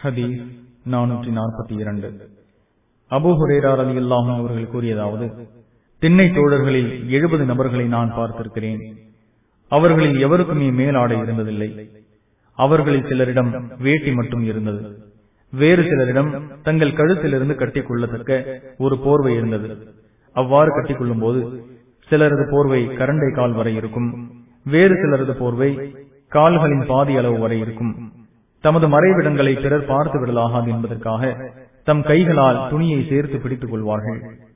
ஹதீஸ் நானூற்றி நாற்பத்தி இரண்டு அபு ஹுரேரார் அலி அல்லாஹும் அவர்கள் கூறியதாவது திண்ணை தோழர்களில் எழுபது நபர்களை நான் பார்த்திருக்கிறேன் அவர்களில் எவருக்குமே மேலாடை இருந்ததில்லை அவர்களில் சிலரிடம் வேட்டி மட்டும் இருந்தது வேறு சிலரிடம் தங்கள் கழுத்திலிருந்து கட்டிக் கொள்ளத்தக்க ஒரு போர்வை இருந்தது அவ்வாறு கட்டிக்கொள்ளும் போது சிலரது போர்வை கரண்டை கால் வரை இருக்கும் வேறு சிலரது போர்வை கால்களின் பாதி அளவு வரை இருக்கும் தமது மறைவிடங்களை பிறர் பார்த்து விடலாகாது என்பதற்காக தம் கைகளால் துணியை சேர்த்து பிடித்துக் கொள்வார்கள்